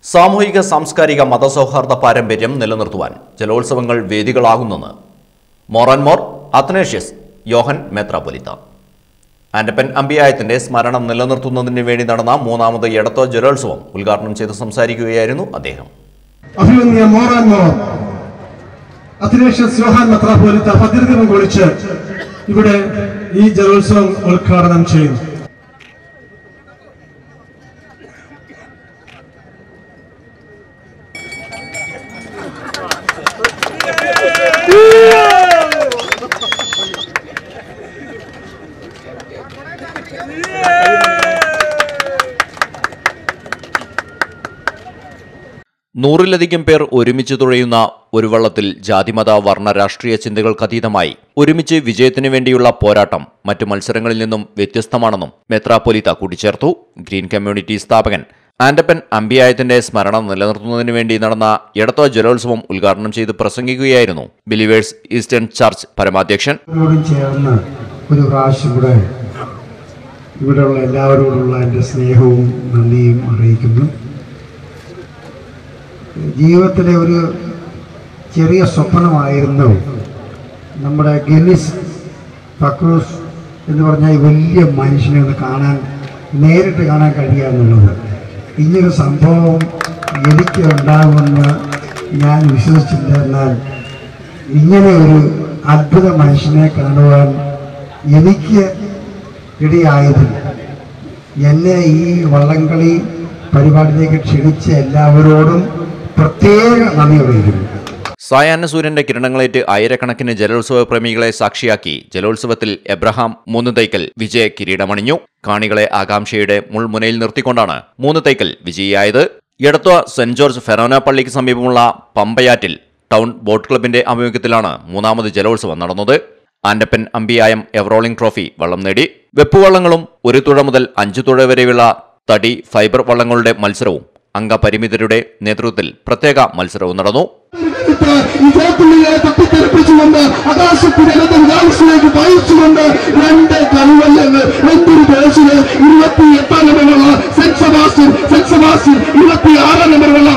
സാമൂഹിക സാംസ്കാരിക മതസൗഹാർദ്ദ പാരമ്പര്യം നിലനിർത്തുവാൻ ജലോത്സവങ്ങൾ വേദികളാകുന്നെന്ന് മോറാൻമോർ അത്നേഷ്യസ് യോഹൻ മെത്രാപൊലിത്ത ആൻഡപ്പൻ അമ്പിയായത്തിന്റെ സ്മരണം നിലനിർത്തുന്നതിന് വേണ്ടി നടന്ന മൂന്നാമത് എടത്തോ ജലോത്സവം ഉദ്ഘാടനം ചെയ്ത് സംസാരിക്കുകയായിരുന്നു അദ്ദേഹം അഭിമന്യ മോറാൻ മോർ അഥിനേഷ്യസ് യോഹാൻ മെത്രാപോലിത്ത പതിർദിനം കുറിച്ച് ഇവിടെ ഈ ജലോത്സവം ഉദ്ഘാടനം ചെയ്യുന്നു നൂറിലധികം പേർ ഒരുമിച്ച് തുഴയുന്ന ഒരു വള്ളത്തിൽ ജാതിമത വർണ്ണ രാഷ്ട്രീയ ചിന്തകൾക്കതീതമായി ഒരുമിച്ച് വിജയത്തിനു വേണ്ടിയുള്ള പോരാട്ടം മറ്റു മത്സരങ്ങളിൽ നിന്നും വ്യത്യസ്തമാണെന്നും മെത്രാപ്പൊലിത്ത കൂട്ടിച്ചേർത്തു ഗ്രീൻ കമ്മ്യൂണിറ്റി സ്ഥാപകൻ ആൻഡപ്പൻ അമ്പിയായത്തിന്റെ സ്മരണ നിലനിർത്തുന്നതിനു വേണ്ടി നടന്ന എടത്തോ ജലോത്സവം ഉദ്ഘാടനം ചെയ്ത് പ്രസംഗിക്കുകയായിരുന്നു ബിലിവേഴ്സ് ഈസ്റ്റേൺ ചർച്ച് പരമാധ്യക്ഷൻ ോടും ചേർന്ന് ഒരു പ്രാവശ്യം കൂടെ ഇവിടെയുള്ള എല്ലാവരോടുള്ള എൻ്റെ സ്നേഹവും നന്ദിയും അറിയിക്കുന്നു ജീവിതത്തിലെ ഒരു ചെറിയ സ്വപ്നമായിരുന്നു നമ്മുടെ ഗിന്നിസ് പക്രൂസ് എന്ന് പറഞ്ഞ ഈ വലിയ മനുഷ്യനെ ഒന്ന് കാണാൻ നേരിട്ട് കാണാൻ കഴിയുക എന്നുള്ളത് ഇങ്ങനൊരു സംഭവം എനിക്ക് ഉണ്ടാകുമെന്ന് ഞാൻ വിശ്വസിച്ചില്ല എന്നാൽ ഇങ്ങനെ ഒരു അത്ഭുത മനുഷ്യനെ കാണുവാൻ എനിക്ക് ഇടയായതിൽ എന്നെ ഈ വള്ളംകളി പരിപാടിയിലേക്ക് ക്ഷണിച്ച എല്ലാവരോടും പ്രത്യേക നന്ദി അറിയിക്കുന്നു സായാഹ്ന സൂര്യന്റെ കിരണങ്ങളേറ്റ് ആയിരക്കണക്കിന് ജലോത്സവ പ്രേമികളെ സാക്ഷിയാക്കി ജലോത്സവത്തിൽ എബ്രഹാം മൂന്ന് തൈക്കൽ വിജയ കിരീടമണിഞ്ഞു കാണികളെ ആകാംക്ഷയുടെ മുൾമുനയിൽ നിർത്തിക്കൊണ്ടാണ് മൂന്ന് തൈക്കൽ വിജയിയായത് എടത്വ സെന്റ് ജോർജ് ഫെറോന പള്ളിക്ക് സമീപമുള്ള പമ്പയാറ്റിൽ ടൗൺ ബോട്ട് ക്ലബിന്റെ ആഭിമുഖ്യത്തിലാണ് മൂന്നാമത് ജലോത്സവം നടന്നത് ആൻഡപ്പൻ അമ്പിയായം എവറോളിംഗ് ട്രോഫി വള്ളം നേടി വെപ്പുവള്ളങ്ങളും ഒരു തുഴ മുതൽ അഞ്ചു തുഴ വരെയുള്ള തടി ഫൈബർ വള്ളങ്ങളുടെ മത്സരവും അംഗപരിമിതരുടെ നേതൃത്വത്തിൽ പ്രത്യേക മത്സരവും നടന്നു ഈ ജലത്തുള്ളികളെ തട്ടിത്തെറിപ്പിച്ചുകൊണ്ട് ആകാശത്തിനകത്ത് ഗാലക്സിലേക്ക് പായിച്ചുകൊണ്ട് രണ്ട് കളിവല്ലങ്ങൾ എന്തൊരു പേഴ്സിന് ഇരുപത്തി എട്ടാം നമ്പറുള്ള സെന്റ് സെബാസ്റ്റ്യൻ സെന്റ് സെബാസ്റ്റ്യൻ ഇരുപത്തി ആറാം നമ്പറുള്ള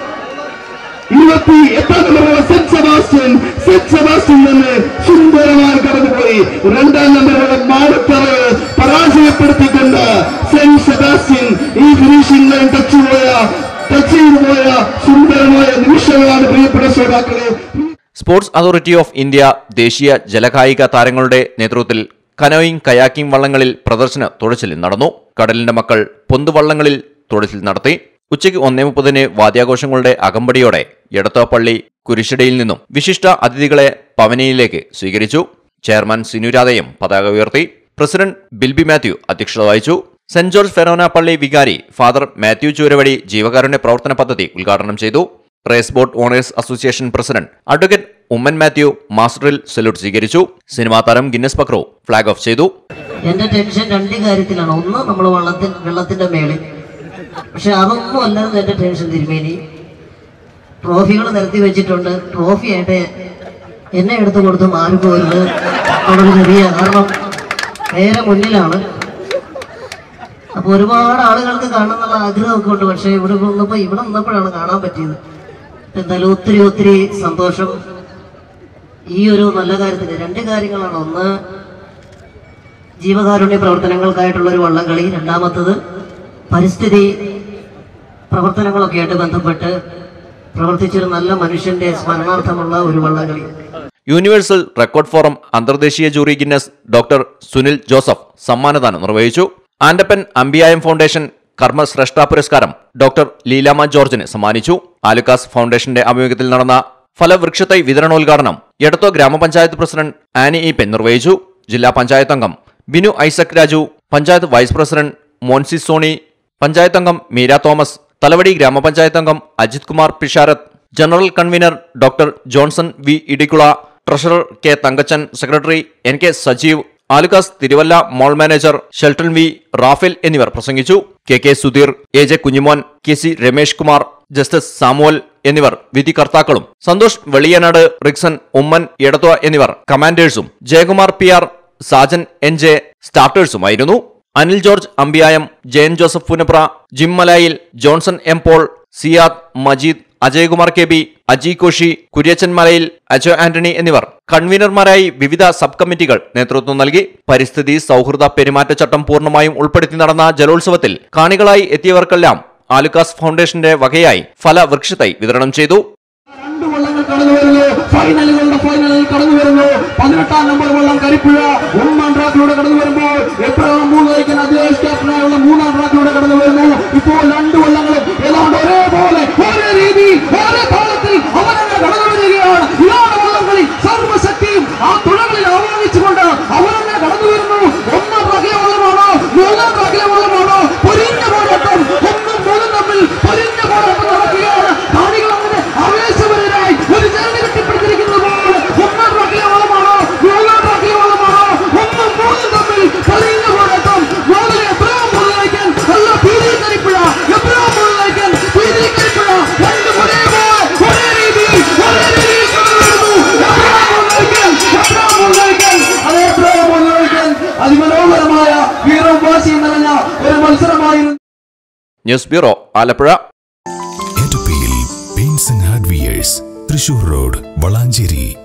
ഇരുപത്തി എട്ടാം നമ്പറുള്ള സെന്റ് സെബാസ്റ്റ്യൻ സെന്റ് സെബാസ്റ്റ്യൻ നിന്ന് സുന്ദരമായി കടന്നുപോയി രണ്ടാം നമ്പറുള്ള മാടത്തറവ് പരാജയപ്പെടുത്തിക്കൊണ്ട് സെന്റ് സെബാസ്റ്റ്യൻ ഈ ഫിനിഷിംഗ് ലൈൻ ടച്ച് പോയ ടച്ച് ചെയ്തു പോയ സുന്ദരമായ നിമിഷങ്ങളാണ് പ്രിയപ്പെട്ട ശ്രോതാക്കളെ സ്പോർട്സ് അതോറിറ്റി ഓഫ് ഇന്ത്യ ദേശീയ ജലകായിക താരങ്ങളുടെ നേതൃത്വത്തിൽ കനോയിങ് കയാക്കിംഗ് വള്ളങ്ങളിൽ പ്രദർശന തുഴച്ചിൽ നടന്നു കടലിന്റെ മക്കൾ പൊന്തുവള്ളങ്ങളിൽ തുഴച്ചിൽ നടത്തി ഉച്ചയ്ക്ക് ഒന്നേ മുപ്പതിന് വാദ്യാഘോഷങ്ങളുടെ അകമ്പടിയോടെ എടത്തോപ്പള്ളി കുരിശടിയിൽ നിന്നും വിശിഷ്ട അതിഥികളെ പവനയിലേക്ക് സ്വീകരിച്ചു ചെയർമാൻ സിനുരാധയും പതാക ഉയർത്തി പ്രസിഡന്റ് ബിൽബി മാത്യു അധ്യക്ഷത വഹിച്ചു സെന്റ് ജോർജ് ഫെറോന പള്ളി വികാരി ഫാദർ മാത്യു ചൂരവടി ജീവകാരുണ്യ പ്രവർത്തന പദ്ധതി ഉദ്ഘാടനം ചെയ്തു race boat owners association president advocate Oommen Mathew മാസ്റ്ററിൽ സല്യൂട്ട് സ്വീകരിച്ചു സിനിമാ താരം ഗിന്നസ് പക്രോ ഫ്ളാഗ് ഓഫ് ചെയ്തു എന്റെ ടെൻഷൻ രണ്ട് കാര്യത്തിലാണ് ഒന്ന് നമ്മൾ വള്ളത്തിൽ വെള്ളത്തിന്റെ മേളിൽ പക്ഷെ അതൊന്നും അല്ലാതെ എന്റെ ടെൻഷൻ തിരുമേനി ട്രോഫികൾ നിരത്തി വെച്ചിട്ടുണ്ട് ട്രോഫി ആയിട്ട് എന്നെ എടുത്തു കൊടുത്ത് മാറിപ്പോയത് അവിടെ ചെറിയ കാരണം നേരെ മുന്നിലാണ് അപ്പൊ ഒരുപാട് ആളുകൾക്ക് കാണുന്നുള്ള ആഗ്രഹമൊക്കെ ഉണ്ട് പക്ഷെ ഇവിടെ വന്നപ്പോ ഇവിടെ നിന്നപ്പോഴാണ് കാണാൻ പറ്റിയത് എന്തായാലും ഒത്തിരി ഒത്തിരി സന്തോഷം ഈ ഒരു നല്ല കാര്യത്തിന് രണ്ട് കാര്യങ്ങളാണ് ഒന്ന് ജീവകാരുണ്യ പ്രവർത്തനങ്ങൾക്കായിട്ടുള്ള ഒരു വള്ളംകളി രണ്ടാമത്തത് പരിസ്ഥിതി പ്രവർത്തനങ്ങളൊക്കെ ആയിട്ട് ബന്ധപ്പെട്ട് പ്രവർത്തിച്ചൊരു നല്ല മനുഷ്യന്റെ സ്മരണാർത്ഥമുള്ള ഒരു വള്ളംകളി യൂണിവേഴ്സൽ റെക്കോർഡ് ഫോറം അന്തർദേശീയ jury Guinness doctor Sunil Joseph സമ്മാനദാനം നിർവഹിച്ചു ആൻഡപ്പൻ അമ്പിയായം ഫൗണ്ടേഷൻ കർമ്മശ്രേഷ്ഠ പുരസ്കാരം ഡോക്ടർ ലീലാമ ജോർജിന് സമ്മാനിച്ചു ആലുക്കാസ് ഫൗണ്ടേഷന്റെ ആഭിമുഖ്യത്തിൽ നടന്ന ഫലവൃക്ഷത്തൈ വിതരണോദ്ഘാടനം എടത്തോ ഗ്രാമപഞ്ചായത്ത് പ്രസിഡന്റ് ആനി ഇ പെൻ നിർവഹിച്ചു ജില്ലാ പഞ്ചായത്ത് അംഗം Binu Isaac Raju panchayat vice president Moncy Sony panchayat അംഗം മീര തോമസ് തലവടി ഗ്രാമപഞ്ചായത്ത് അംഗം Ajith Kumar Pisharath general convener doctor Johnson V Idikkula treasurer K Thankachan secretary N K Sajeev Alukkas Thiruvalla mall manager Shelton V Raphael എന്നിവർ പ്രസംഗിച്ചു K K Sudheer A J Kunjimon K C Ramesh Kumar justice Samuel എന്നിവർ വിധികർത്താക്കളും സന്തോഷ് വെളിയനാട് റിക്സൺ ഉമ്മൻ എടത്വ എന്നിവർ കമാൻഡേഴ്സും Jayakumar P R Sajan N J സ്റ്റാർട്ടേഴ്സുമായിരുന്നു Anil George Ambiyayam Jayan Joseph Punnapra Jim Malayil Johnson M Paul Siyad Majeed Ajayakumar K B Aji Koshy Kuriachan Malayil Ajo Antony എന്നിവർ കൺവീനർമാരായി വിവിധ sub കമ്മിറ്റികൾ നേതൃത്വം നൽകി പരിസ്ഥിതി സൗഹൃദ പെരുമാറ്റച്ചട്ടം പൂർണ്ണമായും ഉൾപ്പെടുത്തി നടന്ന ജലോത്സവത്തിൽ കാണികളായി എത്തിയവർക്കെല്ലാം ആലുക്കാസ് ഫൗണ്ടേഷന്റെ വകയായി ഫലവൃക്ഷത്തൈ വിതരണം ചെയ്തു രണ്ട് വള്ളങ്ങൾ കടന്നു വരുന്നു ഫൈനലുകളുടെ ഫൈനലിൽ കടന്നു വരുന്നു പതിനെട്ടാം നമ്പർ വള്ളം കരിപ്പുഴ ഒന്നാം ട്രാക്കിലൂടെ കടന്നു വരുമ്പോൾ എബ്രഹാം മൂന്നേക്കൻ അദ്ദേഹം ക്യാപ്റ്റനായുള്ള മൂന്നാം ട്രാക്കിലൂടെ കടന്നു വരുന്നു ഇപ്പോൾ രണ്ട് വള്ളങ്ങളും ഏതാണ്ട് ഒരേപോലെ ഒരേ രീതി ഒരേ താളത്തിൽ അവരങ്ങനെ കടന്നു വരികയാണ് ഇതാണ് വള്ളംകളി സർവശക്തിയും ആ തുഴകളിൽ ആവാഹിച്ചുകൊണ്ട് അവരങ്ങനെ കടന്നു വരുന്നു ഒന്നാം ട്രാക്കിലെ വള്ളമാണോ മൂന്നാം ട്രാക്കിലെ വള്ളമാണോ പൊരിഞ്ഞ പോരാട്ടം ഒന്നും മൂന്നും തമ്മിൽ പൊരിഞ്ഞ പോരാട്ടം നടക്കുകയാണ് കാണികൾ അങ്ങനെ ആവേശപരരായി ഒരു ചേർന്ന് കെട്ടിപ്പിടിച്ചിരിക്കുന്നത് പോലെ ഒന്നാം ട്രാക്കിലെ വള്ളമാണോ മൂന്നാം ട്രാക്കിലെ വള്ളമാണോ ഒന്നും മൂന്നും തമ്മിൽ പൊരിഞ്ഞ പോരാട്ടം മോളിലെ എബ്രഹാം മുതലേക്കൻ നല്ല പീതി കരിപ്പുഴ എബ്രഹാം മുതലേക്കൻ പീതി കരിപ്പുഴ രണ്ടും ഒരേപോലെ ഒരേ രീതിയിൽ ഒരേ രീതിയിൽ കടന്നു വരുന്നു എബ്രഹാം മുതലേക്കൻ എബ്രഹാം മുതലേക്കൻ അതേ എബ്രഹാം മുതലേക്കൻ അതിമനോഹരമായ വീറും വാശിയും നിറഞ്ഞ ഒരു മത്സരമായിരുന്നു ന്യൂസ് ബ്യൂറോ ആലപ്പുഴ എറ്റപ്പിയിൽ paints and hardwares Thrissur road Valanchery